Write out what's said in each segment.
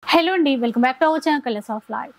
Hello అండి welcome back to our channel colours of life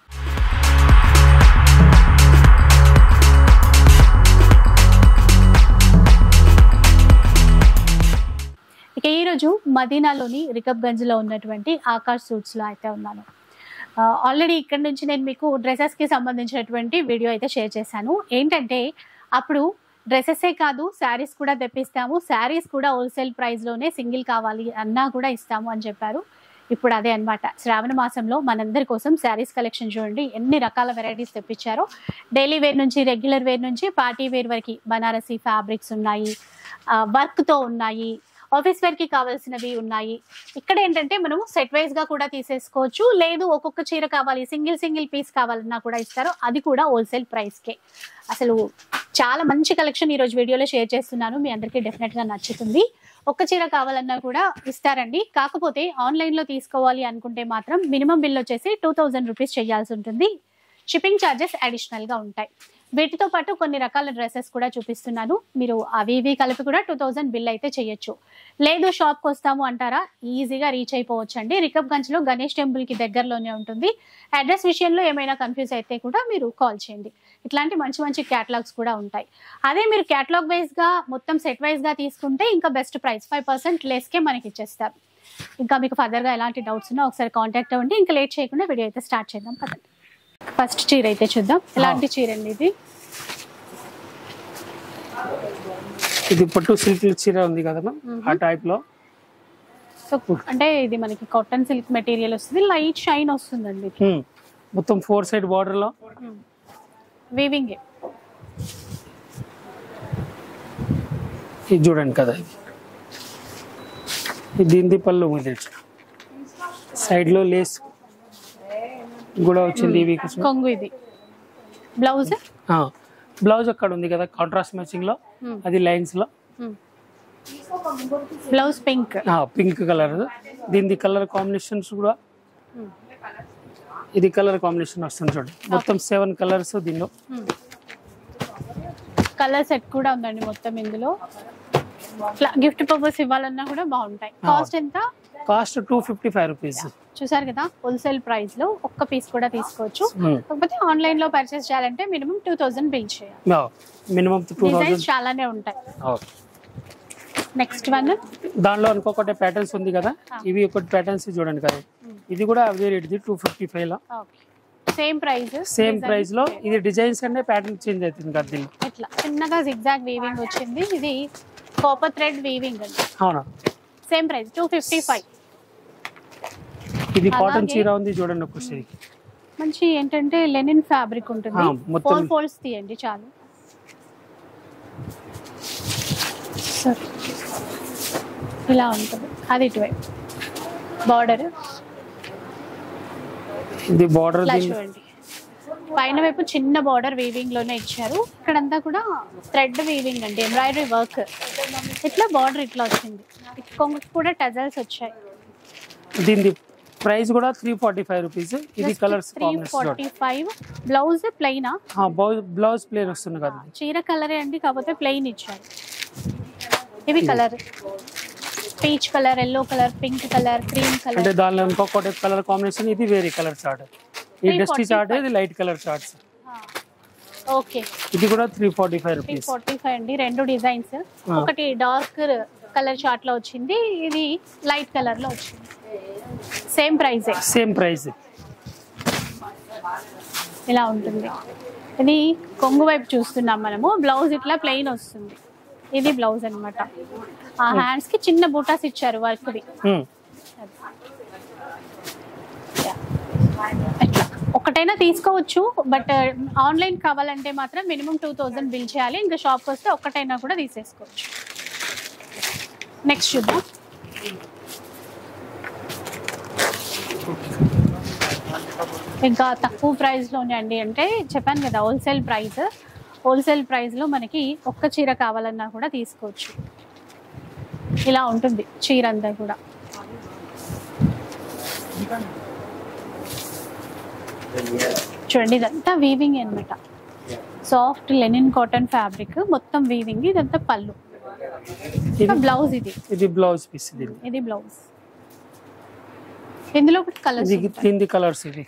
ఇక ఈరోజు మదీనాలోని రికబ్గంజ్లో ఉన్నటువంటి ఆకాష్ సూట్స్లో అయితే ఉన్నాను ఆల్రెడీ ఇక్కడ నుంచి నేను మీకు డ్రెస్సెస్కి సంబంధించినటువంటి వీడియో అయితే షేర్ చేశాను ఏంటంటే అప్పుడు డ్రెస్సెసే కాదు శారీస్ కూడా తెప్పిస్తాము శారీస్ కూడా హోల్సేల్ ప్రైస్లోనే సింగిల్ కావాలి అన్నా కూడా ఇస్తాము అని చెప్పారు ఇప్పుడు అదే అన్నమాట శ్రావణ మాసంలో మనందరి కోసం శారీస్ కలెక్షన్ చూడండి ఎన్ని రకాల వెరైటీస్ తెప్పించారో డైలీ వేర్ నుంచి రెగ్యులర్ వేర్ నుంచి పార్టీ వేర్ వరకు బనారసి ఫ్యాబ్రిక్స్ ఉన్నాయి వర్క్తో ఉన్నాయి ఆఫీస్ వేర్కి కావాల్సినవి ఉన్నాయి ఇక్కడ ఏంటంటే మనము సెట్ వైజ్ గా కూడా తీసేసుకోవచ్చు లేదు ఒక్కొక్క చీర కావాలి సింగిల్ సింగిల్ పీస్ కావాలన్నా కూడా ఇస్తారు అది కూడా హోల్సేల్ ప్రైస్కే అసలు చాలా మంచి కలెక్షన్ ఈరోజు వీడియోలో షేర్ చేస్తున్నాను మీ అందరికీ డెఫినెట్గా నచ్చుతుంది ఒక్క చీర కావాలన్నా కూడా ఇస్తారండి కాకపోతే ఆన్లైన్లో తీసుకోవాలి అనుకుంటే మాత్రం మినిమం బిల్ వచ్చేసి టూ థౌజండ్ రూపీస్ చేయాల్సి ఉంటుంది షిప్పింగ్ ఛార్జెస్ అడిషనల్గా ఉంటాయి వీటితో పాటు కొన్ని రకాల డ్రెస్సెస్ కూడా చూపిస్తున్నాను మీరు అవి ఇవి కలిపి కూడా టూ థౌజండ్ బిల్ అయితే చేయొచ్చు లేదు షాప్కి వస్తాము అంటారా ఈజీగా రీచ్ అయిపోవచ్చు అండి రికబ్గంజ్లో గణేష్ టెంపుల్కి దగ్గరలోనే ఉంటుంది అడ్రస్ విషయంలో ఏమైనా కన్ఫ్యూజ్ అయితే కూడా మీరు కాల్ చేయండి ఇట్లాంటి మంచి మంచి క్యాటలాగ్స్ కూడా ఉంటాయి అదే మీరు క్యాటలాగ్ వైజ్గా మొత్తం సెట్ వైజ్గా తీసుకుంటే ఇంకా బెస్ట్ ప్రైస్ ఫైవ్ పర్సెంట్ లెస్కే మనకి ఇచ్చేస్తారు ఇంకా మీకు ఫర్దర్గా ఎలాంటి డౌట్స్ ఉన్నా ఒకసారి కాంటాక్ట్ అవ్వండి ఇంకా లేట్ చేయకుండా వీడియో అయితే స్టార్ట్ చేద్దాం పదండి ఫస్ట్ చీర అయితే చూద్దాం ఎలాంటి చీర అండి ఇది ఇది పట్టు సిల్క్ చీర ఉంది కదమ్మా ఆ టైప్ లో సో అంటే ఇది మనకి కాటన్ సిల్క్ మెటీరియల్ వస్తుంది లైట్ షైన్ వస్తుందండి హ్మ్. మొత్తం ఫోర్ సైడ్ బార్డర్ లో వీవింగ్ ఇది చూడండి కదా ఇది ఇది దీనిది పళ్ళు మీద సైడ్ లో లేస్ కూడా వచ్చింది ఇవి కొంగు ఇది బ్లౌజ్ బ్లౌజ్ అక్కడ ఉంది కదా కాంట్రాస్ట్ మ్యాచింగ్ లో అది లైన్స్ లో బ్లౌజ్ పింక్ పింక్ కలర్ దీనిది కలర్ కాంబినేషన్స్ కూడా ఇది కలర్ కాంబినేషన్ వస్తుంది చూడండి మొత్తం సెవెన్ కలర్స్ దీనిలో కలర్ సెట్ కూడా ఉందండి మొత్తం ఇందులో గిఫ్ట్ పర్పస్ ఇవ్వాలన్నా కూడా బాగుంటాయి కాస్ట్ ఎంత cost two fifty five rupees చూసారు కదా హోల్సేల్ ప్రైస్ లో ఒక్క పీస్ కూడా తీసుకోవచ్చు కాకపోతే ఆన్లైన్ లో పర్చేస్ చేయాలంటే మినిమం టూ థౌసండ్ బిల్ చేయాలి మినిమం టూ డిజైన్స్ థౌసండ్ చాలానే ఉంటాయి నెక్స్ట్ వన్ దానిలో ఇంకొకటి ప్యాటర్న్స్ ఉంది కదా ఇవి ఒకటి ప్యాటర్న్స్ చూడండి కదా ఇది కూడా అదే రేట్ది టూ ఫిఫ్టీ ఫైవ్ లో సేమ్ ప్రైస్ సేమ్ ప్రైస్ లో ఇది డిజైన్స్ అంటే ప్యాటర్న్ చేంజ్ అవుతుంది కదా దీనిలో ఇట్లా చిన్నగా జిగ్జాగ్ వీవింగ్ వచ్చింది ఇది కాపర్ థ్రెడ్ వీవింగ్ అండి అవునా same price two fifty five ఇది కాటన్ అలాగే- చీర ఉంది చూడండి ఒకసారి మంచి ఏంటంటే లెనిన్ ఫ్యాబ్రిక్ ఉంటుంది ఆ, మొత్తం- ఫోర్ ఫోల్డ్స్ తీయండి చాలు సరే ఇలా ఉంటుంది అది ఇటువైపు బార్డర్ ఇది బార్డర్ ఇలా దీని చూడండి పైన వైపు చిన్న బార్డర్ వీవింగ్ లోనే ఇచ్చారు ఇక్కడంతా కూడా థ్రెడ్ వీవింగ్ అండి ఎంబ్రాయిడరీ వర్క్ ఇట్లా బార్డర్ ఇట్లా వచ్చింది కొంగకి కూడా టజల్స్ వచ్చాయి దీనిది ప్రైస్ కూడా త్రీ ఫార్టీ ఫైవ్ రూపీస్ ఇది colours three forty five blouse ప్లెయినా బ్లౌజ్ ప్లేన్ వస్తుంది కదా చీర కలరే అండి కాకపోతే ప్లెయిన్ ఇచ్చారు ఇవి colour peach colour yellow colour pink colour cream అంటే కలర్ దానిలో ఇంకొకటి కలర్ కాంబినేషన్ ఇది వేరే కలర్ చార్ట్ ఈ డస్టీ చార్ట్ ఇది లైట్ కలర్ చార్ట్స్ ఓకే ఇది కూడా three forty five three rupees forty five అండి రెండు డిజైన్స్ ఆ. ఒకటి డార్క్ కలర్ చార్ట్ లో వచ్చింది ఇది లైట్ కలర్ లో వచ్చింది సేమ్ ప్రైస్ సేమ్ ప్రైస్ ఇలా ఉంటుంది ఇది కొంగు వైపు చూస్తున్నాం మనము బ్లౌజ్ ఇట్లా ప్లెయిన్ వస్తుంది ఇది బ్లౌజ్ అన్నమాట ఆ హ్యాండ్స్ కి చిన్న బూటాస్ ఇచ్చారు వర్క్ ది అట్లా ఒకటైనా తీసుకోవచ్చు బట్ ఆన్లైన్ కావాలంటే మాత్రం మినిమం టూ థౌజండ్ బిల్ చేయాలి ఇంకా షాప్కి వస్తే ఒక్కటైనా కూడా తీసేసుకోవచ్చు నెక్స్ట్ చూద్దాం ఇంకా తక్కువ ప్రైస్లోనే అండి అంటే చెప్పాను కదా హోల్సేల్ ప్రైస్ హోల్సేల్ ప్రైస్లో మనకి ఒక్క చీర కావాలన్నా కూడా తీసుకోవచ్చు ఇలా ఉంటుంది చీర అంతా కూడా చూడండి ఇదంతా వీవింగ్ అనమాట సాఫ్ట్ లెనిన్ కాటన్ ఫ్యాబ్రిక్ మొత్తం వీవింగ్ ఇదంతా పళ్ళు ఇది బ్లౌజ్ ఇది ఇది బ్లౌజ్ పీస్ దీని ఇది బ్లౌజ్ ఇందులో కూడా కలర్స్ ఇది దీని కలర్స్ ఇది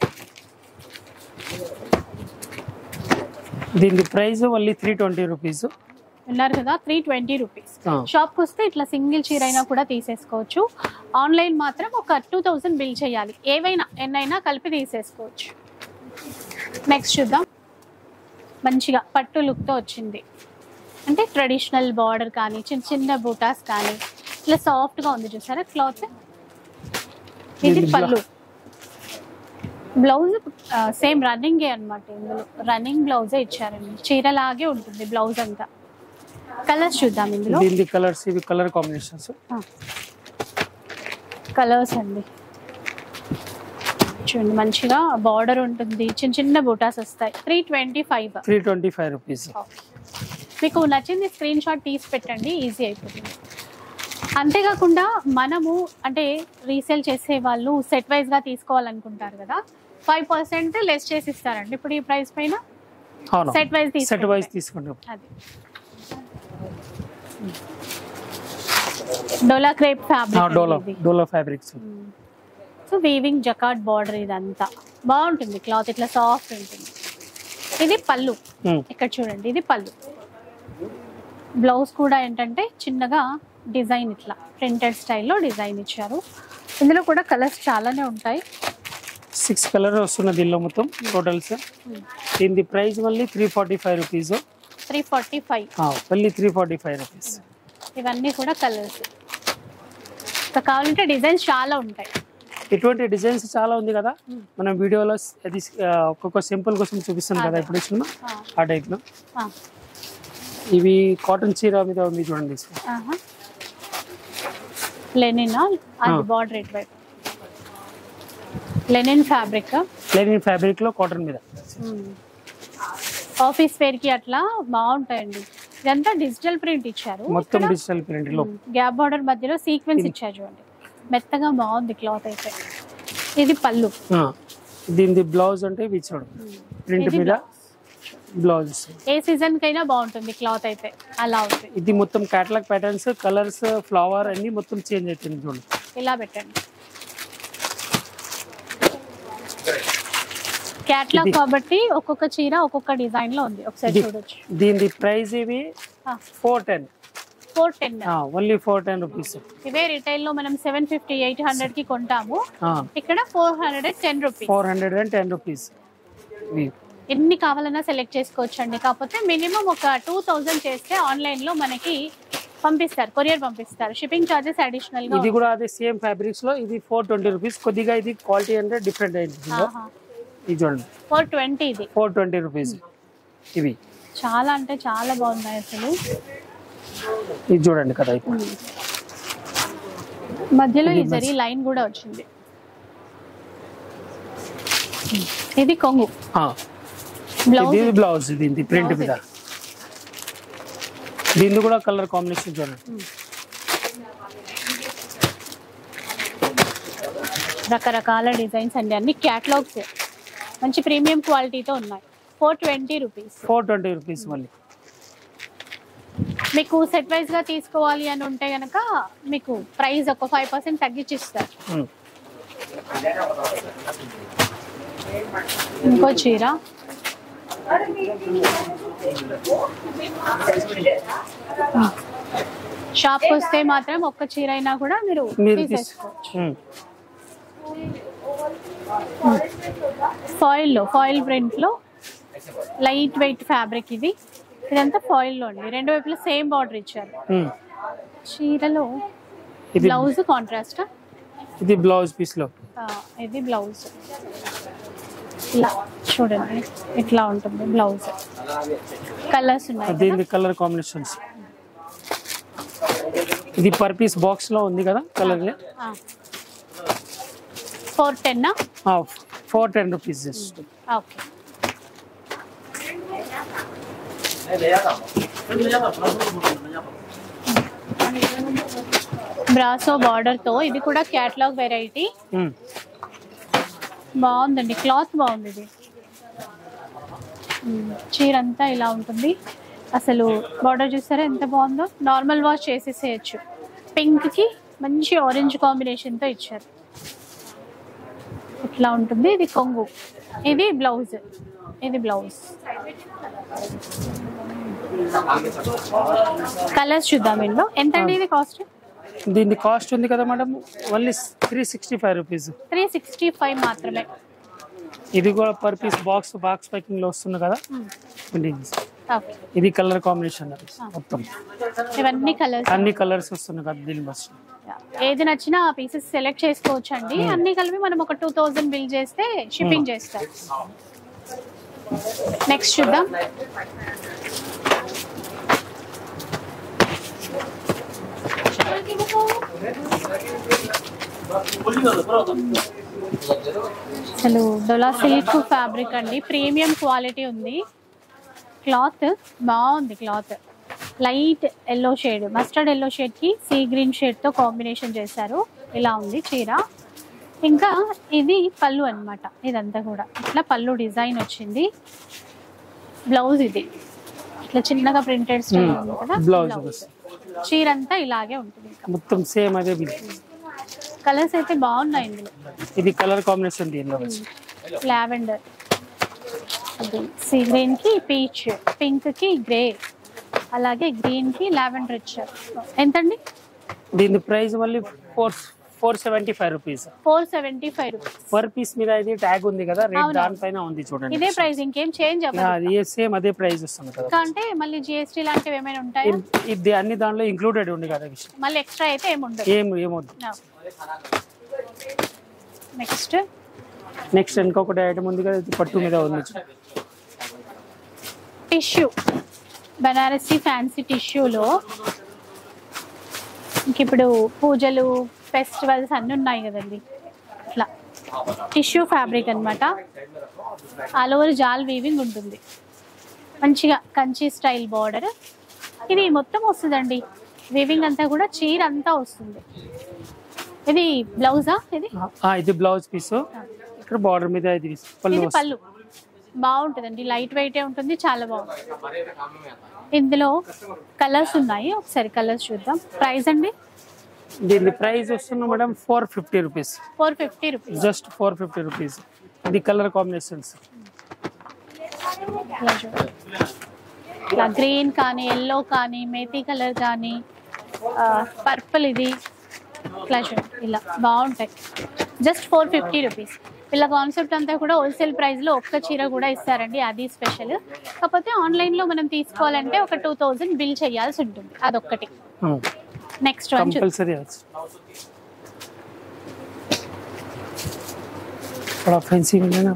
దీని price only three twenty rupees ఉన్నారు కదా త్రీ ట్వంటీ రూపీస్ షాప్కి వస్తే ఇట్లా సింగిల్ చీర అయినా కూడా తీసేసుకోవచ్చు ఆన్లైన్ మాత్రం ఒక టూ థౌజండ్ బిల్ చేయాలి ఏవైనా ఎన్నైనా కలిపి తీసేసుకోవచ్చు నెక్స్ట్ చూద్దాం మంచిగా పట్టు లుక్తో వచ్చింది అంటే ట్రెడిషనల్ బార్డర్ కానీ చిన్న చిన్న బూటాస్ కానీ ఇట్లా సాఫ్ట్గా ఉంది చూసారా క్లాత్ ఇది ఇది పళ్ళు బ్లౌజ్ సేమ్ రన్నింగే అనమాట ఇందులో రన్నింగ్ బ్లౌజే ఇచ్చారండి చీరలాగే ఉంటుంది బ్లౌజ్ అంతా కలర్స్ చూద్దాం ఇందులో దీని కలర్స్ ఇవి కలర్ కాంబినేషన్స్ కలర్స్ అండి చూడండి మంచిగా బార్డర్ ఉంటుంది చిన్న చిన్న బూటాస్ వస్తాయి three twenty five three twenty five rupees మీకు నచ్చింది స్క్రీన్ షాట్ తీసి పెట్టండి ఈజీ అయిపోతుంది అంతేకాకుండా మనము అంటే రీసేల్ చేసే వాళ్ళు సెట్ వైజ్గా తీసుకోవాలనుకుంటారు కదా ఫైవ్ పర్సెంట్ లెస్ చేసి ఇస్తారండి ఇప్పుడు ఈ ప్రైస్ పైన అవును సెట్ వైజ్ సెట్ వైజ్ తీసుకుంటే తీసుకుంటాం అది డోలా క్రేప్ ఫ్యాబ్రిక్ డోలో డోలో fabrics so weaving jacquard border ఇదంతా బాగుంటుంది క్లాత్ ఇట్లా సాఫ్ట్ ఉంటుంది ఇది పళ్ళు ఇక్కడ చూడండి ఇది పళ్ళు బ్లౌజ్ కూడా ఏంటంటే చిన్నగా డిజైన్ ఇట్లా ప్రింటెడ్ స్టైల్లో డిజైన్ ఇచ్చారు ఇందులో కూడా కలర్స్ చాలానే ఉంటాయి సిక్స్ కలర్ వస్తున్న దీనిలో మొత్తం టోటల్స్ దీని ప్రైస్ మళ్ళీ three forty five rupees three forty five మళ్ళీ త్రీ ఫార్టీ ఫైవ్ రూపీస్ ఇవన్నీ కూడా కలర్స్ ఇంకా కావాలంటే డిజైన్స్ చాలా ఉంటాయి ఇటువంటి డిజైన్స్ చాలా ఉంది కదా మనం వీడియోలో అది ఆ, ఒక్కొక్క సింపుల్ కోసం చూపిస్తాం కదా ఇప్పుడు ఇచ్చిన ఆ, ఆ టైప్ లో ఆ, ఇవి కాటన్ చీర మీద ఉంది చూడండి ఆహా. లెనిన్ అది ఆ. బార్డర్ ఇటువైపు లెనిన్ ఫ్యాబ్రిక్ లెనిన్ ఫ్యాబ్రిక్ లో కాటన్ మీద ఆఫీస్ వేర్ కి అట్లా బాగుంటాయండి ఇదంతా డిజిటల్ ప్రింట్ ఇచ్చారు మొత్తం డిజిటల్ ప్రింట్ లో గ్యాప్ బార్డర్ మధ్యలో సీక్వెన్స్ ఇచ్చారు చూడండి మెత్తగా బాగుంది క్లాత్ అయితే ఇది పళ్ళు ఆ, దీనిది బ్లౌజ్ అంటే ఇవి చూడు ప్రింట్ ఇది మీద బ్లౌజ్ ఏ సీజన్ కైనా బాగుంటుంది క్లాత్ అయితే అలా ఉంది ఇది మొత్తం క్యాటలాగ్ ప్యాటర్న్స్ కలర్స్ ఫ్లవర్ అన్ని మొత్తం చేంజ్ అవుతుంది చూడండి ఇలా పెట్టండి క్యాట్లాగ్ ఇది- కాబట్టి ఒక్కొక్క చీర ఒక్కొక్క డిజైన్ లో ఉంది ఒకసారి ఇది- చూడొచ్చు దీని ప్రైస్ ఇవి four ten four ten only four ten rupees ఇవే రిటైల్ లో మనం సెవెన్ ఫిఫ్టీ ఎయిట్ హండ్రెడ్ కి కొంటాము ఇక్కడ four hundred and ten rupees four hundred and ten rupees ఎన్ని కావాలన్నా సెలెక్ట్ చేసుకోవచ్చు అండి కాకపోతే మినిమం ఒక టూ థౌజండ్ చేస్తే ఆన్లైన్ లో మనకి పంపిస్తారు కొరియర్ పంపిస్తారు షిప్పింగ్ చార్జెస్ అడిషనల్ గా ఇది కూడా అదే సేమ్ ఫ్యాబ్రిక్స్ లో ఇది ఫోర్ ట్వంటీ రూపీస్ కొద్దిగా ఇది క్వాలిటీ అంటే డిఫరెంట్ అయింది ఇది చూడండి ఫోర్ ట్వంటీ ఇది ఫోర్ ట్వంటీ రూపీస్ ఇవి చాలా అంటే చాలా బాగున్నాయి అసలు ఇది చూడండి కదా ఇప్పుడు మధ్యలో ఈ ఇది జరీ లైన్ కూడా వచ్చింది ఇది కొంగు ఆ, బ్లౌజ్ ఇది బ్లౌజ్ దీని ప్రింట్ Blouse మీద దీన్ని కూడా కలర్ కాంబినేషన్ చూడండి రకరకాల డిజైన్స్ అండి అన్ని క్యాటలాగ్స్ మంచి ప్రీమియం క్వాలిటీతో ఉన్నాయి four twenty rupees four twenty rupees మళ్ళీ మీకు సెట్ వైజ్ గా తీసుకోవాలి అని ఉంటే గనక మీకు ప్రైస్ ఒక ఫైవ్ పర్సెంట్ తగ్గించి ఇస్తారు ఉమ్. ఇంకో చీర షాప్ వస్తే మాత్రం ఒక్క చీర అయినా కూడా మీరు మీరు తీసు తీసేసుకోవచ్చు ఉమ్. ఫాయిల్ లో ఫాయిల్ ప్రింట్ లో లైట్ వెయిట్ ఫ్యాబ్రిక్ ఇది ఇదంతా ఫాయిల్ లో అండి రెండు వైపులా సేమ్ బార్డర్ ఇచ్చారు ఉమ్. చీరలో ఇది బ్లౌజ్ కాంట్రాస్ట్ ఇది బ్లౌజ్ పీస్ లో ఇది బ్లౌజ్ ఇలా చూడండి ఇట్లా ఉంటుంది బ్లౌజ్ కలర్స్ ఉన్నాయి కదా దీని కలర్ కాంబినేషన్స్ ఇది పర్ పీస్ బాక్స్ లో ఉంది కదా colour four ten four ten rupees just okay బ్రాసో బార్డర్ తో ఇది కూడా క్యాటలాగ్ వెరైటీ బాగుందండి క్లాత్ బాగుంది ఇది మ్మ్. చీర అంతా ఇలా ఉంటుంది అసలు బార్డర్ చూసారా ఎంత బాగుందో నార్మల్ వాష్ చేసేసేయచ్చు పింక్ కి మంచి ఆరెంజ్ కాంబినేషన్ తో ఇచ్చారు ఇట్లా ఉంటుంది ఇది కొంగు ఇది బ్లౌజ్ ఇది బ్లౌజ్ కలర్స్ చూద్దాం ఇందులో ఎంత అండి ఇది కాస్ట్ దీని కాస్ట్ ఉంది కదా madam only three sixty five rupees three sixty five మాత్రమే ఇది కూడా per piece box box packing లో వస్తుంది కదా ఇది- ఓకే ఇది కలర్ కాంబినేషన్ మొత్తం ఇవన్నీ కలర్స్ అన్ని కలర్స్ వస్తున్నాయి కదా దీని బస్ ఏది నచ్చినా ఆ పీసెస్ సెలెక్ట్ చేసుకోవచ్చు అండి అన్ని కలిపి మనం ఒక టూ థౌజండ్ బిల్ చేస్తే షిప్పింగ్ చేస్తాం నెక్స్ట్ చూద్దాం అసలు డొలా సిల్క్ ఫ్యాబ్రిక్ అండి ప్రీమియం క్వాలిటీ ఉంది క్లాత్ బాగుంది cloth light yellow shade mustard yellow shade కి సీ గ్రీన్ షేడ్ తో కాంబినేషన్ చేశారు ఇలా ఉంది చీర ఇంకా ఇది పళ్ళు అన్నమాట ఇదంతా కూడా ఇట్లా పళ్ళు డిజైన్ వచ్చింది బ్లౌజ్ ఇది ఇట్లా చిన్నగా ప్రింటెడ్ స్టైల్ ఉంది కదా బ్లౌజ్ బ్లౌజ్ చీర అంతా ఇలాగే ఉంటుంది ఇంకా మొత్తం సేమ్ అదే బిల్ కలర్స్ అయితే బాగున్నాయి ఇందులో ఇది కలర్ కాంబినేషన్ దీనిలో వచ్చి లావెండర్ అది సీ గ్రీన్ కి పీచ్ పింక్ కి గ్రే అలాగే గ్రీన్ కి లావెండర్ ఇచ్చారు ఎంతండి దీని ప్రైస్ మళ్ళీ four four seventy five rupees four seventy five rupees per piece మీద ఇది ట్యాగ్ ఉంది కదా రేట్ అవును. దానిపైన ఉంది చూడండి ఇదే ప్రైస్ ఇంకేం చేంజ్ యా, అవ్వదు అది సేమ్ అదే ప్రైస్ వస్తుంది కదా ఇంకా అంటే మళ్ళీ జిఎస్టీ లాంటివి ఏమైనా ఉంటాయా ఇ- ఇది అన్ని దాంట్లో ఇంక్లూడెడ్ ఉంది కదా విషయం మళ్ళీ ఎక్స్ట్రా అయితే ఏముండదు ఏం ఏమొద్దు నెక్స్ట్ నెక్స్ట్ ఇంకొకటి ఐటమ్ ఉంది కదా ఇది పట్టు మీద ఉంది టిష్యూ బనారసి ఫ్యాన్సీ టిష్యూలో ఇంక ఇప్పుడు పూజలు ఫెస్టివల్స్ అన్నీ ఉన్నాయి కదండి ఇట్లా టిష్యూ ఫ్యాబ్రిక్ అన్నమాట ఆల్ ఓవర్ జాల్ వీవింగ్ ఉంటుంది మంచిగా కంచి స్టైల్ బార్డర్ ఇది మొత్తం వస్తుందండి వీవింగ్ అంతా కూడా చీర అంతా వస్తుంది ఇది బ్లౌజా ఇది ఆ, ఇది బ్లౌజ్ పీస్ ఇక్కడ బార్డర్ మీద ఇది పళ్ళు ఇది వస్తుంది పళ్ళు బాగుంటుందండి లైట్ వెయిట్ ఉంటుంది చాలా బాగుంటుంది ఇందులో కలర్స్ ఉన్నాయి ఒకసారి కలర్స్ చూద్దాం ప్రైస్ అండి దీని ప్రైస్ వస్తుంది madam four fifty rupees four fifty rupees just four fifty rupees ఇది కలర్ కాంబినేషన్స్ ఇట్లా చూడండి. ఇట్లా గ్రీన్ కానీ ఎల్లో కానీ మేతి కలర్ కానీ పర్పుల్ ఇది ఇట్లా చూడండి ఇలా బాగుంటాయి జస్ట్ ఫోర్ ఫిఫ్టీ రూపీస్ వీళ్ళ కాన్సెప్ట్ అంతా కూడా హోల్సేల్ ప్రైస్లో ఒక్క చీర కూడా ఇస్తారండి అది స్పెషల్ కాకపోతే ఆన్లైన్లో మనం తీసుకోవాలంటే ఒక టూ థౌజండ్ బిల్ చేయాల్సి ఉంటుంది అదొక్కటి నెక్స్ట్ వన్ చూ- కంపల్సరీ थोड़ा फैंसी में लेना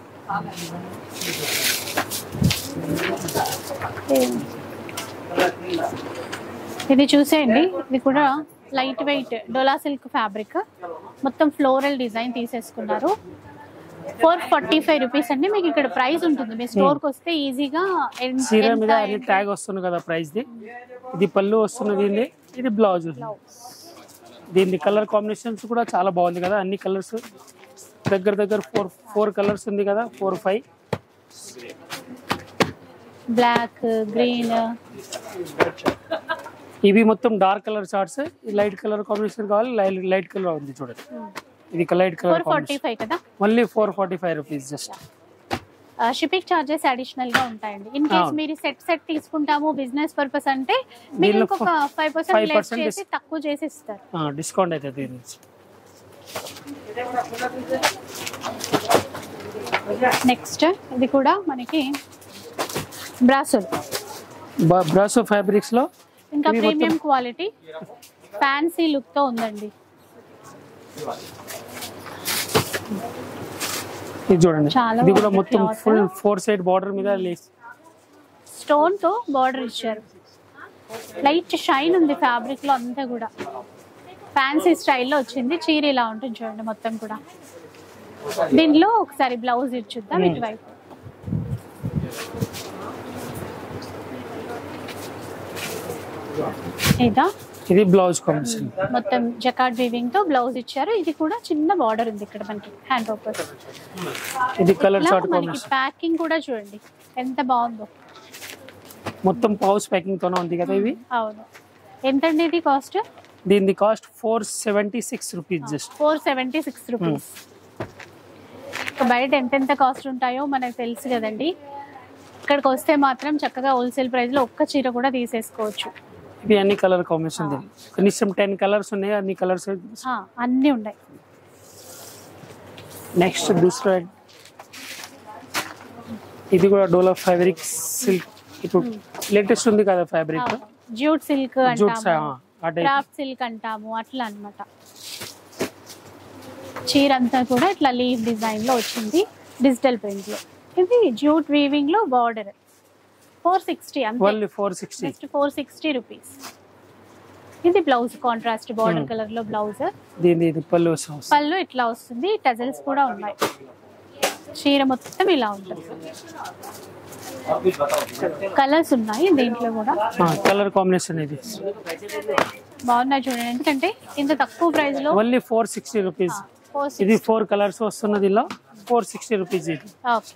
ఇది చూసేయండి ఇది కూడా లైట్ వెయిట్ డోలా సిల్క్ ఫ్యాబ్రిక్ మొత్తం ఫ్లోరల్ డిజైన్ తీసేసుకున్నారు ఫోర్ ఫార్టీ ఫైవ్ రూపీస్ అండి మీకు ఇక్కడ ప్రైస్ ఉంటుంది మీ స్టోర్కి వస్తే ఈజీగా ఎన్- చీర ఎంత మీద అన్ని ట్యాగ్ వస్తుంది కదా ప్రైస్ ది ఇది పళ్ళు వస్తుంది దీన్ని ఇది బ్లౌజ్ దీని కలర్ కాంబినేషన్స్ కూడా చాలా బాగుంది కదా అన్ని కలర్స్ దగ్గర దగ్గర ఫోర్ ఫోర్ కలర్స్ ఉంది కదా ఫోర్ ఫైవ్ బ్లాక్ గ్రీన్ ఇవి మొత్తం dark colour charts light colour combination కావాలి లైట్ లైట్ కలర్ ఉంది చూడండి ఇది light colour four forty five కదా మళ్ళీ four forty five rupees just shipping charges additional గా ఉంటాయండి ఇన్ కేస్ అవును. మీరు సెట్ సెట్ తీసుకుంటాము బిజినెస్ పర్పస్ అంటే మీరు దీనిలో ఇంకొక ఫైవ్ పర్సెంట్ 5% లెస్ చేసి తక్కువ చేసి ఇస్తారు డిస్కౌంట్ అయితే దీని నుంచి నెక్స్ట్ ఇది కూడా మనకి బ్రాసోల్ బ్రాసో ఫ్యాబ్రిక్స్ లో ఇంకా ఇవి ప్రీమియం క్వాలిటీ ఫ్యాన్సీ లుక్ తో ఉందండి ఇది చూడండి చాలా ఇది కూడా బాగుంది మొత్తం cloth. Full four side border మీద లేస్ స్టోన్ తో బార్డర్ ఇచ్చారు లైట్ షైన్ ఉంది ఫ్యాబ్రిక్ లో అంతా కూడా ఫ్యాన్సీ స్టైల్లో వచ్చింది చీర ఇలా ఉంటుంది చూడండి మొత్తం కూడా దీనిలో ఒకసారి బ్లౌజ్ ఇచ్చుద్దాం Hmm. ఇటువైపు ఇదా ఇది బ్లౌజ్ కాంబినేషన్ మొత్తం జకార్డ్ వీవింగ్ తో బ్లౌజ్ ఇచ్చారు ఇది కూడా చిన్న బార్డర్ ఉంది ఇక్కడ మనకి హ్యాండ్ ఓపర్ ఇది కలర్ ఇలా చార్ట్ మనకి కాంబినేషన్ ప్యాకింగ్ కూడా చూడండి ఎంత బాగుందో మొత్తం పౌచ్ ప్యాకింగ్ తోనే ఉంది కదా ఇవి అవును ఎంతండి ఇది కాస్ట్ దీని cost four seventy six rupees just four seventy six rupees మనకి బయట ఎంతెంత కాస్ట్ ఉంటాయో మనకు తెలుసు కదండి ఇక్కడికి వస్తే మాత్రం చక్కగా హోల్సేల్ ప్రైస్ లో ఒక్క చీర కూడా తీసేసుకోవచ్చు ఇది అన్ని కలర్ కాంబినేషన్ దీని కనీసం టెన్ కలర్స్ ఉన్నాయి అన్ని కలర్స్ ఆ, అన్నీ ఉన్నాయి నెక్స్ట్ దూసరా ఇది కూడా డోలా ఫ్యాబ్రిక్ సిల్క్ ఇప్పుడు లేటెస్ట్ ఉంది కదా ఫ్యాబ్రిక్ జ్యూట్ సిల్క్ జూట్స్ అంటాము ఆ టైప్ క్రాఫ్ట్ సిల్క్ అంటాము అట్లా అన్నమాట చీర అంతా కూడా ఇట్లా లీవ్ డిజైన్ లో వచ్చింది డిజిటల్ ప్రింట్ లో ఇది జ్యూట్ వీవింగ్ లో బార్డర్ ఫోర్ సిక్స్టీ అంతే only four sixty just four sixty rupees ఇది బ్లౌజ్ కాంట్రాస్ట్ బార్డర్ కలర్ లో బ్లౌజ్ దీని ఇది పళ్ళు వస్తుంది పళ్ళు ఇట్లా వస్తుంది టజల్స్ కూడా ఉన్నాయి చీర మొత్తం ఇలా ఉంటుంది కలర్స్ ఉన్నాయి దీంట్లో కూడా కలర్ కాంబినేషన్ ఇది బాగున్నాయి చూడండి ఎందుకంటే ఇంత తక్కువ ప్రైస్ లో only four sixty rupees four ఇది ఫోర్ కలర్స్ వస్తున్నది ఇలా ఫోర్ సిక్స్టీ రూపీస్ ఇది ఓకే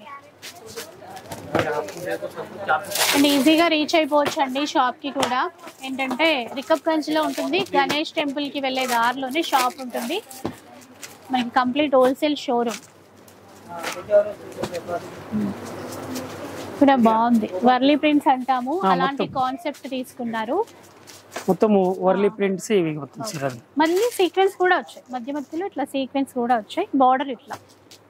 అండ్ ఈజీగా రీచ్ అయిపోవచ్చు అండి షాప్ కి కూడా ఏంటంటే రికబ్గంజ్ లో ఉంటుంది గణేష్ టెంపుల్ కి వెళ్ళే దారిలోనే షాప్ ఉంటుంది మనకి కంప్లీట్ హోల్సేల్ షోరూమ్ కూడా బాగుంది వర్లీ ప్రింట్స్ అంటాము ఆ, అలాంటి మొత్తం. కాన్సెప్ట్ తీసుకున్నారు మొత్తం వర్లీ ప్రింట్స్ ఇవి మొత్తం చీరలు మళ్ళీ సీక్వెన్స్ కూడా వచ్చాయి మధ్య మధ్యలో ఇట్లా సీక్వెన్స్ కూడా వచ్చాయి బార్డర్ ఇట్లా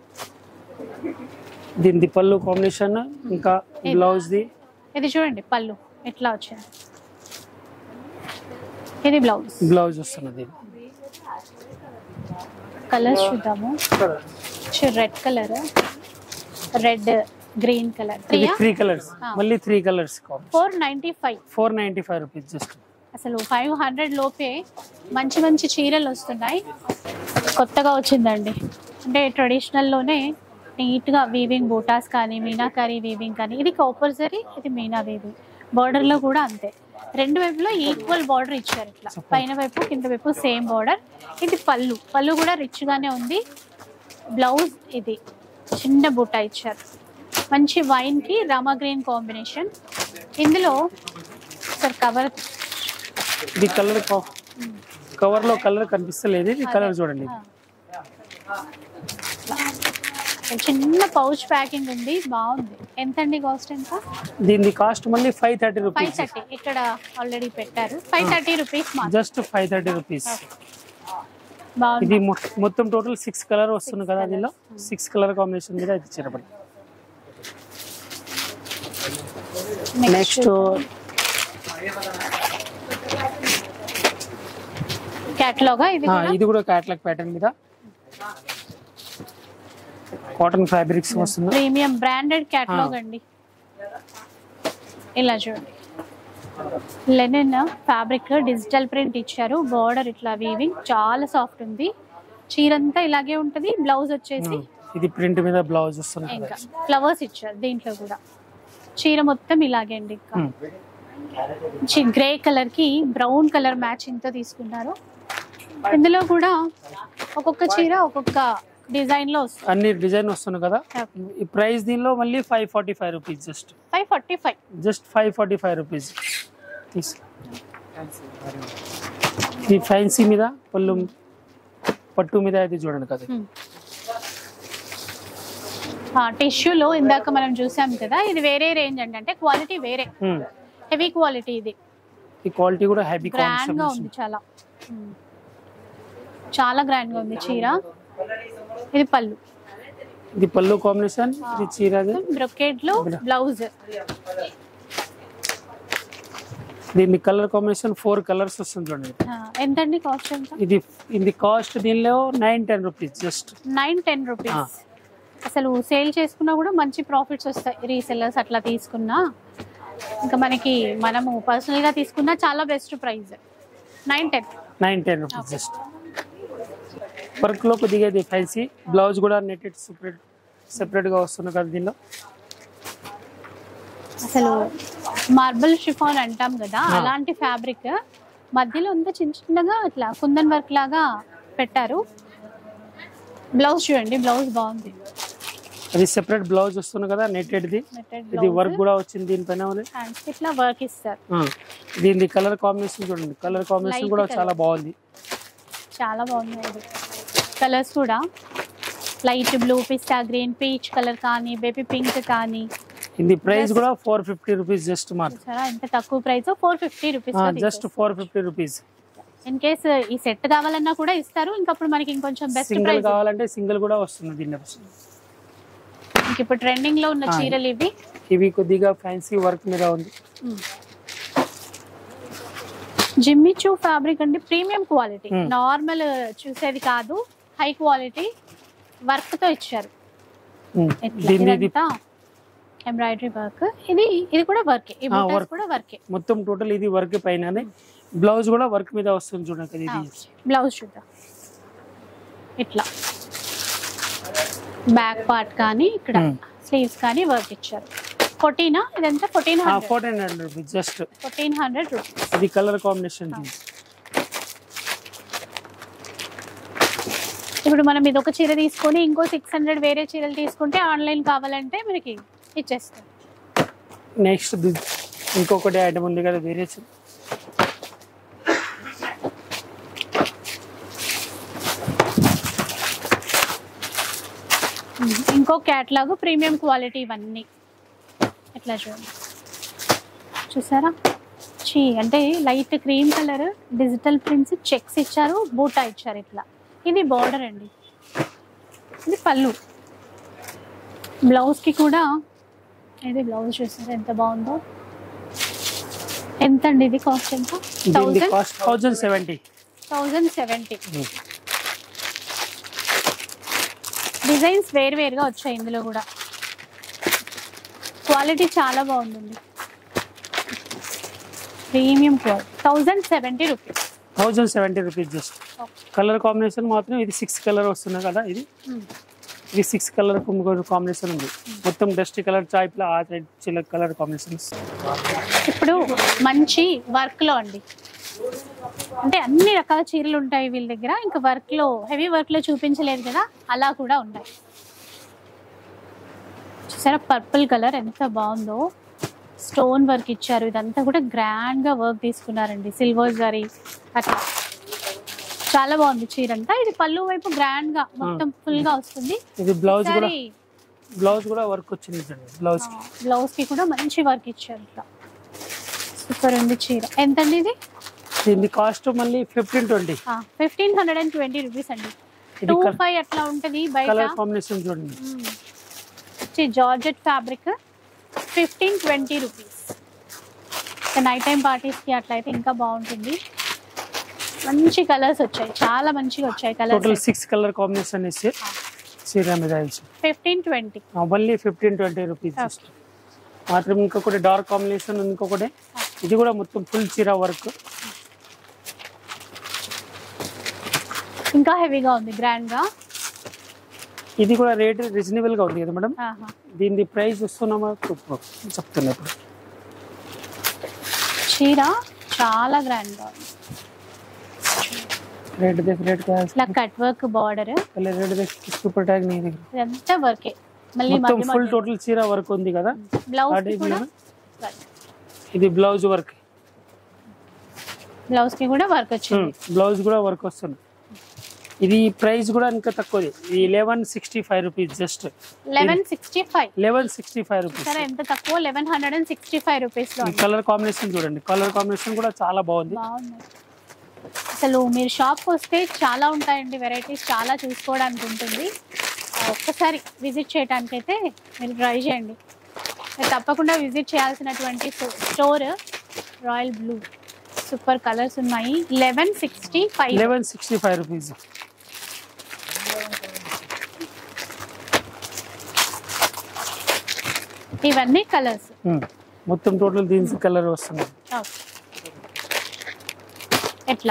దీని పళ్ళు కాంబినేషన్ ఇంకా బ్లౌజ్ ది ఇది చూడండి పళ్ళు ఎట్లా వచ్చింది ఇది బ్లౌజ్ బ్లౌజ్ వస్తున్నది కలర్స్ చూద్దాము red colour red green colour ఇది త్రీయా త్రీ కలర్స్ ఆ. మళ్ళీ three colours four ninety five four ninety five rupees just అసలు ఫైవ్ హండ్రెడ్ లోపే మంచి మంచి చీరలు వస్తున్నాయి కొత్తగా వచ్చిందండి అంటే ట్రెడిషనల్లోనే నీట్గా వీవింగ్ బూటాస్ కానీ మీనాకారి వీవింగ్ కానీ ఇది కాపర్ జరీ ఇది మీనా వీవింగ్ బార్డర్లో కూడా అంతే రెండు వైపులో ఈక్వల్ బార్డర్ ఇచ్చారు ఇట్లా పైన వైపు కింద వైపు సేమ్ బార్డర్ ఇది పళ్ళు పళ్ళు కూడా రిచ్గానే ఉంది బ్లౌజ్ ఇది చిన్న బూటా ఇచ్చారు మంచి వైన్కి రామా గ్రీన్ కాంబినేషన్ ఇందులో సార్ కవర్ ఇది కలర్ కవర్ లో కలర్ కనిపిస్తలేదు ఇది కలర్ చూడండి చిన్న పౌచ్ ప్యాకింగ్ ఉంది బాగుంది ఎంత అండి కాస్ట్ ఎంత దీని కాస్ట్ మళ్ళీ five thirty five rupees thirty ఇక్కడ ఆల్రెడీ పెట్టారు ఫైవ్ థర్టీ రూపీస్ మాత్రం జస్ట్ ఫైవ్ థర్టీ రూపీస్ బాగుంది ఇది మొ- మొత్తం టోటల్ సిక్స్ కలర్ వస్తుంది కదా దీనిలో సిక్స్ కలర్ కాంబినేషన్ మీద ఇది చిరపడి నెక్స్ట్ క్యాటలాగా ఇది కూడా ఇది కూడా క్యాట్లాగ్ ప్యాటర్న్ మీద కాటన్ ఫ్యాబ్రిక్స్ వస్తుంది ప్రీమియం బ్రాండెడ్ క్యాటలాగ్ అండి ఇలా చూడండి లెనిన్ ఫ్యాబ్రిక్ డిజిటల్ ప్రింట్ ఇచ్చారు బార్డర్ ఇట్లా వీవింగ్ చాలా సాఫ్ట్ ఉంది చీరంతా ఇలాగే ఉంటది బ్లౌజ్ వచ్చేసి ఇది ప్రింట్ మీద బ్లౌజ్ వస్తుంది ఇంకా ఫ్లవర్స్ ఇచ్చారు దీంట్లో కూడా చీర మొత్తం ఇలాగే అండి ఇంకా మంచి గ్రే కలర్ కి బ్రౌన్ కలర్ మ్యాచింగ్ తో తీసుకున్నారు ఇందులో కూడా ఒక్కొక్క చీర ఒక్కొక్క డిజైన్ లో వస్తుంది అన్ని డిజైన్ వస్తుంది కదా ఈ ప్రైస్ దీనిలో మళ్ళీ five forty five rupees just five forty five just five forty five rupees తీసు ఈ ఫ్యాన్సీ మీద పళ్ళు పట్టు మీద అయితే చూడండి కదా టిష్యూలో ఇందాక మనం చూసాం కదా ఇది వేరే రేంజ్ అండి అంటే క్వాలిటీ వేరే Hmm. హెవీ క్వాలిటీ ఇది ఈ క్వాలిటీ కూడా హ్యాపీ గ్రాండ్ గా ఉంది చాలా Hmm. చాలా గ్రాండ్ గా ఉంది చీర ఇది పళ్ళు ఇది పళ్ళు కాంబినేషన్ ఇది చీరది బ్రొకెట్ లో బ్లౌజ్ దీని కలర్ కాంబినేషన్ ఫోర్ కలర్స్ వస్తుంది చూడండి ఎంతండి కాస్ట్ ఎంత ఇది ఇది కాస్ట్ దీనిలో nine ten rupees just nine ten rupees అసలు సేల్ చేసుకున్నా కూడా మంచి ప్రాఫిట్స్ వస్తాయి రీసెల్లర్స్ అట్లా తీసుకున్నా ఇంకా మనకి మనము పర్సనల్ గా తీసుకున్నా చాలా best price nine ten nine ten rupees just work లో కొద్దిగా ఇది ఫ్యాన్సీ బ్లౌజ్ కూడా నెట్టెడ్ సెపరేట్ సెపరేట్ గా వస్తుంది కదా దీనిలో అసలు మార్బల్ షిఫాన్ అంటాం కదా అలాంటి ఫ్యాబ్రిక్ మధ్యలో అంతా చిన్న చిన్నగా ఇట్లా కుందన్ వర్క్ లాగా పెట్టారు బ్లౌజ్ చూడండి బ్లౌజ్ బాగుంది అది సెపరేట్ బ్లౌజ్ వస్తుంది కదా నెట్టెడ్ది Netted ఇది blouse. వర్క్ కూడా వచ్చింది దీనిపైన ఉంది. హ్యాండ్స్ ఇట్లా వర్క్ ఇస్తారు ఆ, దీని కలర్ కాంబినేషన్ చూడండి కలర్ కాంబినేషన్ Light కూడా colour. చాలా బాగుంది చాలా బాగుంది అది కలర్స్ కూడా లైట్ బ్లూ పిస్తా గ్రీన్ పీచ్ కలర్ కానీ బేబీ పింక్ కానీ ఇది ప్రైస్ కూడా ఫోర్ ఫిఫ్టీ రూపీస్ జస్ట్ మాత్రం చూసారా ఎంత తక్కువ price four fifty rupees just four fifty rupees in case ఈ సెట్ కావాలన్నా కూడా ఇస్తారు ఇంకా అప్పుడు మనకి ఇంకొంచెం బెస్ట్ సింగిల్ ప్రైస్ కావాలంటే సింగిల్ కూడా వస్తుంది దీనిలో ఇంక ఇప్పుడు ట్రెండింగ్ లో ఉన్న ఆ. చీరలు ఇవి ఇవి కొద్దిగా ఫ్యాన్సీ వర్క్ మీద ఉంది జిమ్మిచూ ఫ్యాబ్రిక్ అండి ప్రీమియం క్వాలిటీ Hmm. నార్మల్ చూసేది కాదు హై క్వాలిటీ వర్క్ తో ఇచ్చారు ఉమ్. ఎట్లా? దీన్ని ఇది ఇదంతా ఎంబ్రాయిడరీ వర్క్ ఇది ఇది కూడా వర్క్ ఈ ఆ, బూటాస్ work. కూడా వర్కే మొత్తం టోటల్ ఇది వర్క్ పైననే బ్లౌజ్ కూడా వర్క్ మీద వస్తుంది చూడండి కదా ఇది బ్లౌజ్ చూద్దాం ఇట్లా బ్యాక్ పార్ట్ కానీ ఇక్కడ Hmm. స్లీవ్స్ కానీ వర్క్ ఇచ్చారు ఫోర్టీనా ఇదంతా fourteen hundred fourteen hundred rupees just fourteen hundred rupees ఇది కలర్ కాంబినేషన్ ఇప్పుడు మనం ఇది ఒక చీర తీసుకొని ఇంకో సిక్స్ హండ్రెడ్ వేరే చీరలు తీసుకుంటే ఆన్లైన్ కావాలంటే మనకి ఇచ్చేస్తాం నెక్స్ట్ ఇంకొకటి ఐటమ్ ఉంది కదా వేరే చి- ఇంకో క్యాట్లాగ్ ప్రీమియం క్వాలిటీ ఇవన్నీ ఎట్లా చూడండి చూసారా చీ అంటే light cream colour digital prints checks ఇచ్చారు బూటా ఇచ్చారు ఇట్లా ఇది బార్డర్ అండి ఇది పళ్ళు బ్లౌజ్కి కూడా ఇది బ్లౌజ్ చూసారు ఎంత బాగుందో ఎంత అండి ఇది కాస్ట్ ఎంత దీని thousand cost thousand seventy thousand seventy designs వేరువేరుగా వచ్చాయి ఇందులో కూడా క్వాలిటీ చాలా బాగుందండి premium quality thousand seventy rupees thousand seventy rupees just colour combination మాత్రం ఇది సిక్స్ కలర్ వస్తుంది కదా ఇది ఇది సిక్స్ కలర్ కాంబినేషన్ ఉంది మొత్తం డస్ట్ కలర్ చాయిప్లో ఆ సైడ్ చిల్ల కలర్ కాంబినేషన్స్ ఇప్పుడు మంచి వర్క్ లో అండి అంటే అన్ని రకాల చీరలు ఉంటాయి వీళ్ళ దగ్గర ఇంకా వర్క్ లో హెవీ వర్క్ లో చూపించలేదు కదా అలా కూడా ఉన్నాయి చూసారా పర్పుల్ కలర్ ఎంత బాగుందో స్టోన్ వర్క్ ఇచ్చారు ఇదంతా కూడా గ్రాండ్ గా వర్క్ తీసుకున్నారండి సిల్వర్ జరీ అట్లా చాలా బాగుంది చీర అంతా ఇది పళ్ళు వైపు గ్రాండ్ గా మొత్తం ఫుల్ గా వస్తుంది ఇది బ్లౌజ్ కూడా ఒకసారి బ్లౌజ్ కూడా వర్క్ వచ్చింది బ్లౌజ్ బ్లౌజ్ కి కూడా మంచి వర్క్ ఇచ్చారు ఇట్లా సూపర్ ఉంది చీర ఎంతండి ఇది దీని కాస్ట్ మళ్ళీ fifteen twenty fifteen hundred and twenty rupees అండి ఇది టూ ఫైవ్ అట్లా ఉంటది బయట కలర్ కాంబినేషన్ చూడండి georgette fabric fifteen twenty rupees night time పార్టీస్కి అట్లయితే ఇంకా బాగుంటుంది మంచి కలర్స్ వచ్చాయి చాలా మంచిగా వచ్చాయి total colours six colour combination ఇస్తే సీరా మీద ఇచ్చి ఫిఫ్టీన్ ట్వంటీ మళ్ళీ ఫిఫ్టీన్ ట్వంటీ రూపీస్ Okay. మాత్రం ఇంకొకటి డార్క్ కాంబినేషన్ ఇంకొకటి ఇది కూడా మొత్తం ఫుల్ చీర వర్క్ ఇంకా హెవీగా ఉంది గ్రాండ్ గా ఇది కూడా రేట్ రీజనబుల్ గా ఉంది కదా మేడం ఆహా. దీని ప్రైస్ వస్తున్నామా చెప్తున్నా ఇప్పుడు చీర చాలా గ్రాండ్ గా ఉంది రేట్ దేख రేట్ ఇట్లా కట్ వర్క్ బార్డర్ పहले రేట్ దేख సూపర్ ట్యాగ్ నీ దగ్గర ఇదంతా వర్కే మళ్ళీ మొత్తం మధ్య ఫుల్ మధ్య టోటల్ చీర వర్క్ ఉంది కదా బ్లౌజ్ అదే కి కూడా మేడం. ఇది బ్లౌజ్ వర్క్ బ్లౌజ్ కి కూడా వర్క్ వచ్చింది బ్లౌజ్ కూడా వర్క్ వస్తుంది ఇది ప్రైస్ కూడా ఇంకా తక్కువది ఇది eleven sixty five rupees just eleven sixty five eleven sixty five rupees సరే ఎంత తక్కువ eleven hundred and sixty five rupees లో ఈ కలర్ కాంబినేషన్ చూడండి కలర్ కాంబినేషన్ కూడా చాలా బాగుంది బాగుంది అసలు మీరు షాప్కి వస్తే చాలా ఉంటాయండి వెరైటీస్ చాలా చూసుకోవడానికి ఉంటుంది ఆ, ఒక్కసారి విజిట్ చేయడానికి అయితే మీరు ట్రై చేయండి మీరు తప్పకుండా విజిట్ చేయాల్సినటువంటి store royal blue super colours ఉన్నాయి eleven sixty five eleven sixty five rupees ఇవన్నీ కలర్స్ మొత్తం టోటల్ దీని కలర్ వస్తుంది ఎట్లా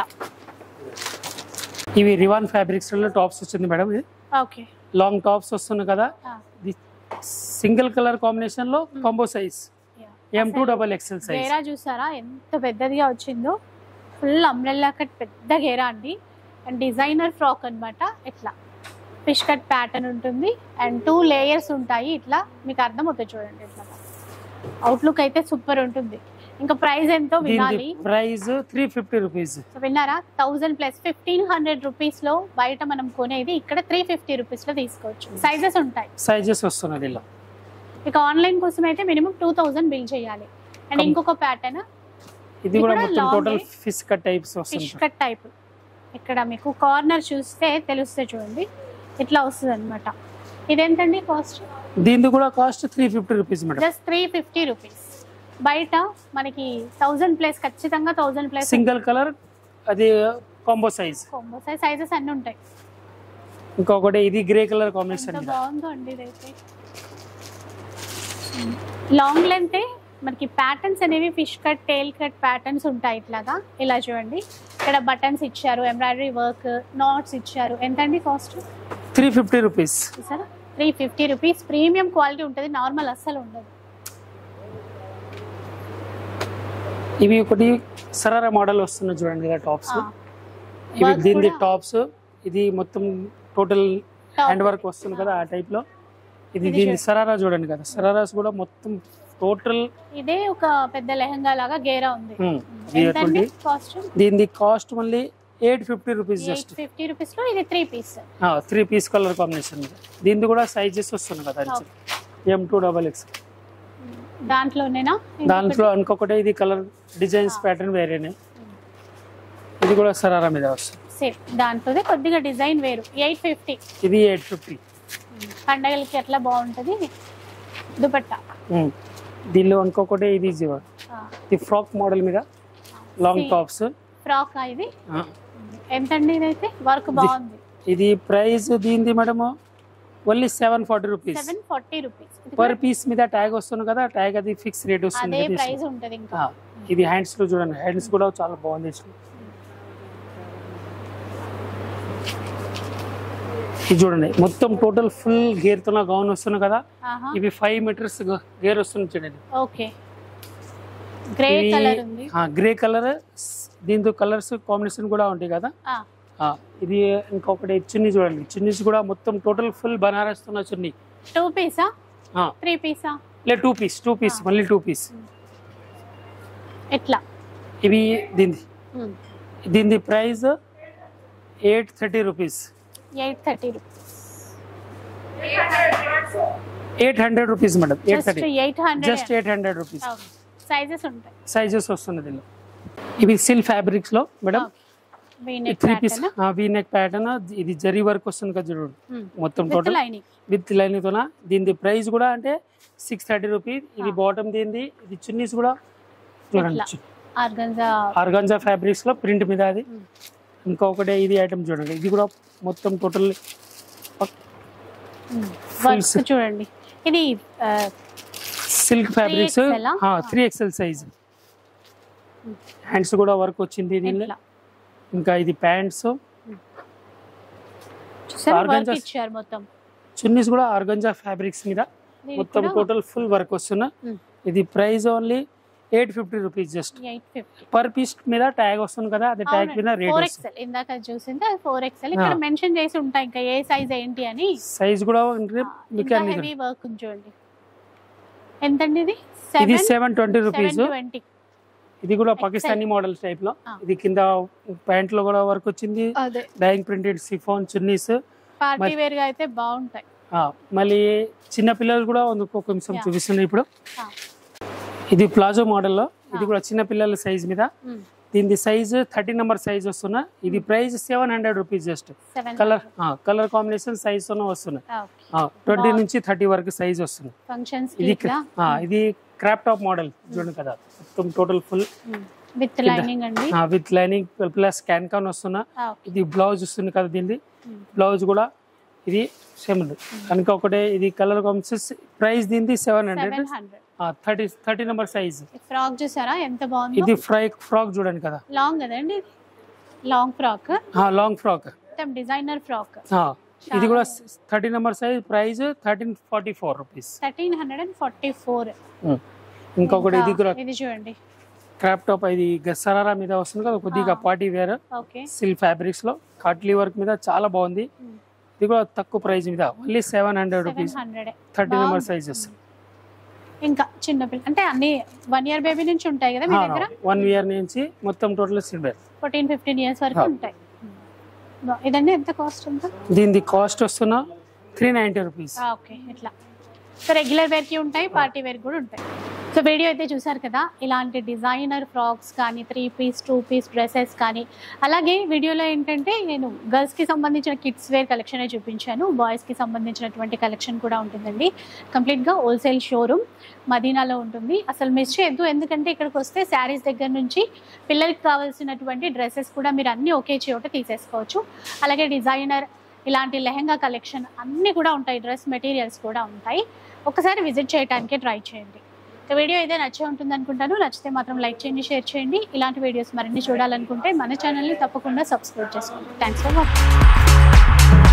ఇవి రివాన్ ఫ్యాబ్రిక్స్ లో టాప్స్ వచ్చింది మేడం ఇది ఓకే లాంగ్ టాప్స్ వస్తున్నాయి కదా ఇది సింగిల్ కలర్ కాంబినేషన్ లో combo size M to double XL size గేరా చూసారా ఎంత పెద్దదిగా వచ్చిందో ఫుల్ అంబ్రెల్లా కట్ పెద్ద గేరా అండి అండ్ డిజైనర్ ఫ్రాక్ అన్నమాట ఇట్లా ఫిష్ కట్ ప్యాటర్న్ ఉంటుంది అండ్ టూ లేయర్స్ ఉంటాయి ఇట్లా మీకు అర్థమవుతుంది చూడండి ఇట్లా అవుట్లుక్ అయితే సూపర్ ఉంటుంది ఇంకా ప్రైస్ ఎంతో దీనికి వినాలి price three fifty rupees so విన్నారా thousand plus fifteen hundred rupees లో బయట మనం కొనేది ఇక్కడ త్రీ ఫిఫ్టీ రూపీస్ లో తీసుకోవచ్చు సైజెస్ ఉంటాయి సైజెస్ వస్తున్నది ఇలా ఇక ఆన్లైన్ కోసం అయితే మినిమం టూ థౌసండ్ బిల్ చేయాలి అండ్ కం- ఇంకొక ప్యాటర్న్ ఇది కూడా కూడా మొత్తం long టోటల్ ఏ. ఫిష్ కట్ టైప్స్ ఫిష్ వస్తుంది కట్ టైప్ ఇక్కడ మీకు కార్నర్ చూస్తే తెలుస్తే చూడండి ఇట్లా వస్తుంది అనమాట ఇదేంటండి కాస్ట్ దీనిది కూడా cost three fifty rupees madam just three fifty rupees బయట మనకి థౌజండ్ ప్లస్ ఖచ్చితంగా థౌజండ్ ప్లస్ సింగిల్ కలర్ అది combo size combo size sizes అన్ని ఉంటాయి ఇంకొకటి ఇది గ్రే కలర్ కాంబినేషన్ ఎంత బాగుందో అండి ఇదైతే లాంగ్ లెంత్ మనకి ప్యాటర్న్స్ అనేవి fish cut tail cut patterns ఉంటాయి ఇట్లాగా ఇలా చూడండి ఇక్కడ బటన్స్ ఇచ్చారు ఎంబ్రాయిడరీ వర్క్ నాట్స్ ఇచ్చారు ఎంతండి కాస్ట్ త్రీ ఫిఫ్టీ రూపీస్ చూసారా three fifty rupees premium quality ఉంటుంది నార్మల్ అస్సలు ఉండదు ఇవి ఒకటి సరారా మోడల్ వస్తున్నాయి చూడండి కదా టాప్స్ ఆ, ఇవి Work దీనిది కూడా- టాప్స్ ఇది మొత్తం టోటల్ Top. హ్యాండ్ వర్క్ వస్తుంది కదా ఆ టైప్ లో ఇది ఇది దీని చూడండి. సరారా చూడండి కదా సరారాస్ కూడా మొత్తం టోటల్ ఇదే ఒక పెద్ద లెహంగా లాగా గేరా ఉంది ఎంతండి ఎంతండి కాస్ట్ దీనిది కాస్ట్ మళ్ళీ eight fifty rupees eight just fifty rupees లో ఇది three piece three piece colour combination దీనిది కూడా సైజెస్ వస్తున్నాయి కదా ఎం టూ డబల్ ఎక్స్ దాంట్లోనేనా దాంట్లో ఇంకొకటి ఇది కలర్ డిజైన్స్ ప్యాటర్న్ వేరేనే ఇది కూడా సరారా మీద వస్తుంది సేమ్ దాంట్లోనే కొద్దిగా డిజైన్ వేరు ఎయిట్ ఫిఫ్టీ ఇది ఎయిట్ ఫిఫ్టీ పండగలకి ఎట్లా బాగుంటది దుపట్టా దీనిలో ఇంకొకటి ఇది జీవ- ఇది ఫ్రాక్ మోడల్ మీద లాంగ్ See. టాప్స్ ఫ్రాక్ ఇది ఎంతండి ఇదైతే వర్క్ బాగుంది ఇది ప్రైస్ దీనిది madam only seven forty rupees seven forty rupees per piece మీద ట్యాగ్ వస్తుంది కదా ట్యాగ్ అది ఫిక్స్ రేట్ వస్తుంది అదే కదా. ప్రైస్ ఉంటది ఇంకా ఆ, ఇది హ్యాండ్స్ లో చూడండి హ్యాండ్స్ కూడా చాలా బాగుంది ఇది చూడండి మొత్తం టోటల్ ఫుల్ గేర్ తో గౌన్ వస్తుంది కదా ఆహా ఇవి ఫైవ్ మీటర్స్ గేర్ వస్తుంది చూడండి ఓకే గ్రే ఇవి- కలర్ ఉంది ఆ, గ్రే కలర్ దీంతో కలర్స్ కాంబినేషన్ కూడా ఉంటాయి కదా ఆ, ఆ, ఇది ఇంకొకటి చున్నీ చూడండి చున్నీస్ కూడా మొత్తం టోటల్ ఫుల్ బనారస్ తో చున్నీ టూ పీసా ఆ, త్రీ పీసా లే టూ పీస్ టూ పీస్ మళ్ళీ టూ పీస్ ఎట్లా ఇవి దీని ఉమ్, దీని price eight thirty rupees eight thirty rupees eight hundred rupees madam eight just thirty eight just hundred eight hundred rupees sizes ఉంటాయి సైజెస్ వస్తుంది దీనిలో ఇవి సిల్క్ ఫ్యాబ్రిక్స్ లో madam V neck three piece pattern V neck pattern ఇది జరీ work వస్తుంది కదా చూడండి మొత్తం with total lining with line తోన దీని ప్రైస్ కూడా అంటే సిక్స్ థర్టీ రూపీస్ ఇది Ah. బాటమ్ దీనిది ఇది చున్నీస్ కూడా చూడండి ఇట్లా. ఆర్గంజా ఆర్గాంజా ఫ్యాబ్రిక్స్ లో ప్రింట్ మీద అది Mm. ఇంకొకటి ఇది ఐటమ్ చూడండి ఇది కూడా మొత్తం టోటల్ వర్క్ చూడండి ఇది ఆ, సిల్క్ ఫ్యాబ్రిక్స్ 3XL ఆ? త్రీ ఎక్స్ఎల్ సైజ్ హ్యాండ్స్ కూడా వర్క్ వచ్చింది దీనిలో ఇట్లా ఇంకా ఇది ప్యాంట్స్ చూసారా వర్క్ Organza- ఇచ్చారు మొత్తం చున్నీస్ కూడా ఆర్గంజా ఫ్యాబ్రిక్స్ మీద దీనికి మొత్తం కూడా టోటల్ ఫుల్ వర్క్ వస్తున్నా Mm. ఇది price only eight fifty rupees just eight fifty per piece మీద ట్యాగ్ వస్తుంది కదా అది ట్యాగ్ మీద రేట్ ఫోర్ వస్తుంది ఎక్స్ఎల్ ఇందాక చూసింది అది ఫోర్ ఎక్స్ఎల్ ఇక్కడ ఆ. మెన్షన్ చేసి ఉంటాయి ఇంకా ఏ సైజ్ ఏంటి అని సైజ్ కూడా ఉంటుంది మీకు ఇంకా అన్ని హెవీ వర్క్ ఉంది చూడండి ఎంతండి ఇది ఇది seven seven twenty seven rupees twenty ఇది కూడా పాకిస్తానీ మోడల్స్ టైప్ లో ఆ. ఇది కింద ప్యాంట్ లో కూడా వర్క్ వచ్చింది అదే డైయింగ్ ప్రింటెడ్ సిఫాన్ చున్నీస్ పార్టీ మరి- వేర్ గా అయితే బాగుంటాయి మళ్ళీ చిన్న పిల్లలు కూడా ఒక కొంచెం Yeah. చూపిస్తున్నాయి ఇప్పుడు ఆ. ఇది ప్లాజో మోడల్లో ఇది కూడా చిన్న పిల్లల సైజ్ మీద ఉమ్, దీని సైజ్ థర్టీ నెంబర్ సైజ్ వస్తున్నా ఇది price seven hundred rupees just seven colour colour combination size తోనే వస్తున్నాయి ట్వంటీ బాగుంది. నుంచి థర్టీ వరకు సైజ్ వస్తుంది ఫంక్షన్స్ ఇది ఇట్లా ఆ, ఇది క్రాప్ టాప్ మోడల్ చూడండి కదా మొత్తం టోటల్ ఫుల్ విత్ లైనింగ్ అండి with lining plus cancan వస్తున్నా ఆ, ఇది బ్లౌజ్ వస్తుంది కదా దీనిది ఉమ్. బ్లౌజ్ కూడా ఇది సేమ్ ఉంది కనుక ఒకటే ఇది కలర్ కాంబినేషన్ ప్రైస్ దీనిది seven hundred seven hundred thirty thirty number size frock చూసారా ఎంత బాగుందో ఇది ఫ్రై ఫ్రాక్ చూడండి కదా లాంగ్ కదండి లాంగ్ ఫ్రాక్ లాంగ్ ఫ్రాక్ మొత్తం డిజైనర్ ఫ్రాక్ ఇది కూడా thirty number size price thirteen forty four rupees thirteen hundred and forty four ఇంకొకటి ఇది కూడా ఇది చూడండి క్రాప్ టాప్ ఇది గసరారా మీద వస్తుంది కదా కొద్దిగా ఆ. Party wear okay silk fabrics లో కాట్లీ వర్క్ మీద చాలా బాగుంది ఉమ్. ఇది కూడా తక్కువ ప్రైస్ మీద only seven hundred seven rupees hundred thirty number బాగుంది. సైజెస్ ఇంకా చిన్న పిల్ల అంటే అన్ని వన్ ఇయర్ బేబీ నుంచి ఉంటాయి కదా మీ దగ్గర వన్ ఇయర్ నుంచి మొత్తం total silver fourteen fifteen years వరకు ఆ. ఉంటాయి బా- ఇదండి ఎంత కాస్ట్ ఎంత దీని కాస్ట్ వస్తున్న త్రీ నైంటీ రూపీస్ ఓకే ఇట్లా సో రెగ్యులర్ వేర్ కి ఉంటాయి పార్టీ వేర్ కూడా ఉంటాయి సో వీడియో అయితే చూసారు కదా ఇలాంటి డిజైనర్ ఫ్రాక్స్ కానీ three piece two piece dresses కానీ అలాగే వీడియోలో ఏంటంటే నేను గర్ల్స్కి సంబంధించిన కిడ్స్ వేర్ కలెక్షన్ చూపించాను బాయ్స్కి సంబంధించినటువంటి కలెక్షన్ కూడా ఉంటుందండి కంప్లీట్గా హోల్సేల్ షోరూమ్ మదీనాలో ఉంటుంది అసలు మిస్ చేయొద్దు ఎందుకంటే ఇక్కడికి వస్తే శారీస్ దగ్గర నుంచి పిల్లలకి కావాల్సినటువంటి డ్రెస్సెస్ కూడా మీరు అన్నీ ఒకే చోట తీసేసుకోవచ్చు అలాగే డిజైనర్ ఇలాంటి లెహంగా కలెక్షన్ అన్నీ కూడా ఉంటాయి డ్రెస్ మెటీరియల్స్ కూడా ఉంటాయి ఒకసారి విజిట్ చేయడానికి ట్రై చేయండి ఇక వీడియో అయితే నచ్చే ఉంటుంది అనుకుంటాను నచ్చితే మాత్రం లైక్ చేయండి షేర్ చేయండి ఇలాంటి వీడియోస్ మరిన్ని చూడాలనుకుంటే మన ఛానల్ని తప్పకుండా సబ్స్క్రైబ్ చేసుకోండి థ్యాంక్స్ ఫర్ వాచింగ్